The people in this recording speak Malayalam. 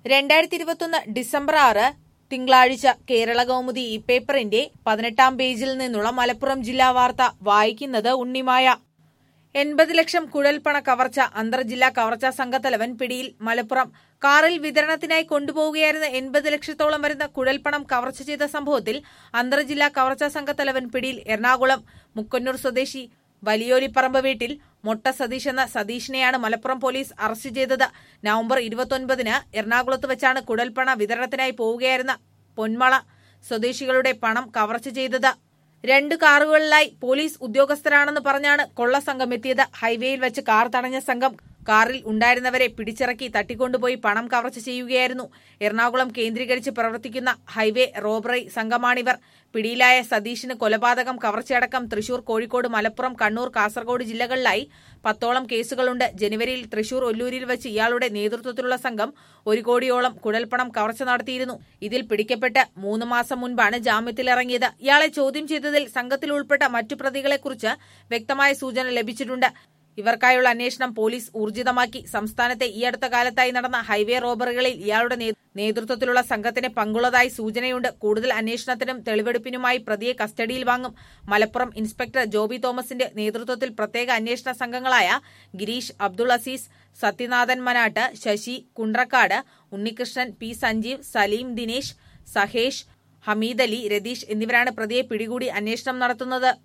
രണ്ടായിരത്തി ഇരുപത്തൊന്ന് ഡിസംബർ ആറ് തിങ്കളാഴ്ച കേരള കൗമുദി ഈ പേപ്പറിന്റെ പതിനെട്ടാം പേജിൽ നിന്നുള്ള മലപ്പുറം ജില്ലാ വാർത്ത വായിക്കുന്നത് ഉണ്ണിമായ എൺപത് ലക്ഷം കുഴൽപ്പണ കവർച്ച അന്തർജില്ലാ കവർച്ചാ സംഘത്തലവൻ പിടിയിൽ മലപ്പുറം കാറിൽ വിതരണത്തിനായി കൊണ്ടുപോവുകയായിരുന്ന എൺപത് ലക്ഷത്തോളം വരുന്ന കുഴൽപ്പണം കവർച്ച ചെയ്ത സംഭവത്തിൽ അന്തർജില്ലാ കവർച്ചാ സംഘത്തലവൻ പിടിയിൽ എറണാകുളം മുക്കന്നൂർ സ്വദേശി വലിയോലിപ്പറമ്പ് വീട്ടിൽ മൊട്ട സതീഷ് എന്ന സതീഷിനെയാണ് മലപ്പുറം പോലീസ് അറസ്റ്റ് ചെയ്തത് നവംബർ ഇരുപത്തൊൻപതിന് എറണാകുളത്ത് വെച്ചാണ് കുഴൽപ്പണ വിതരണത്തിനായി പോവുകയായിരുന്ന പൊന്മള സ്വദേശികളുടെ പണം കവർച്ച ചെയ്തത് രണ്ട് കാറുകളിലായി പോലീസ് ഉദ്യോഗസ്ഥരാണെന്ന് പറഞ്ഞാണ് കൊള്ള സംഘം എത്തിയത് ഹൈവേയിൽ വെച്ച് കാർ തടഞ്ഞ സംഘം കാറിൽ ഉണ്ടായിരുന്നവരെ പിടിച്ചിറക്കി തട്ടിക്കൊണ്ടുപോയി പണം കവർച്ച ചെയ്യുകയായിരുന്നു എറണാകുളം കേന്ദ്രീകരിച്ച് പ്രവർത്തിക്കുന്ന ഹൈവേ റോബറി സംഘമാണിവർ പിടിയിലായ സതീഷിന് കൊലപാതകം കവർച്ചയടക്കം തൃശൂർ കോഴിക്കോട് മലപ്പുറം കണ്ണൂർ കാസർഗോഡ് ജില്ലകളിലായി പത്തോളം കേസുകളുണ്ട് ജനുവരിയിൽ തൃശൂർ ഒല്ലൂരിൽ വെച്ച് ഇയാളുടെ നേതൃത്വത്തിലുള്ള സംഘം ഒരു കോടിയോളം കുഴൽപ്പണം കവർച്ച നടത്തിയിരുന്നു ഇതിൽ പിടിക്കപ്പെട്ട് മൂന്ന് മാസം മുൻപാണ് ജാമ്യത്തിലിറങ്ങിയത് ഇയാളെ ചോദ്യം ചെയ്തതിൽ സംഘത്തിൽ ഉൾപ്പെട്ട മറ്റു പ്രതികളെക്കുറിച്ച് വ്യക്തമായ സൂചന ലഭിച്ചിട്ടുണ്ട് ഇവർക്കായുള്ള അന്വേഷണം പോലീസ് ഊർജിതമാക്കി സംസ്ഥാനത്തെ ഈ അടുത്ത കാലത്തായി നടന്ന ഹൈവേ റോബറികളിൽ ഇയാളുടെ നേ- നേതൃത്വത്തിലുള്ള സംഘത്തിന് പങ്കുള്ളതായി സൂചനയുണ്ട് കൂടുതൽ അന്വേഷണത്തിനും തെളിവെടുപ്പിനുമായി പ്രതിയെ കസ്റ്റഡിയിൽ വാങ്ങും മലപ്പുറം ഇൻസ്പെക്ടർ ജോബി തോമസിന്റെ നേതൃത്വത്തിൽ പ്രത്യേക അന്വേഷണ സംഘങ്ങളായ ഗിരീഷ് അബ്ദുൾ അസീസ് സത്യനാഥൻ മനാട്ട് ശശി കുണ്ട്രക്കാട് ഉണ്ണികൃഷ്ണൻ പി സഞ്ജീവ് സലീം ദിനേശ് സഹേഷ് ഹമീദ് അലി രതീഷ് എന്നിവരാണ് പ്രതിയെ പിടികൂടി അന്വേഷണം നടത്തുന്നത്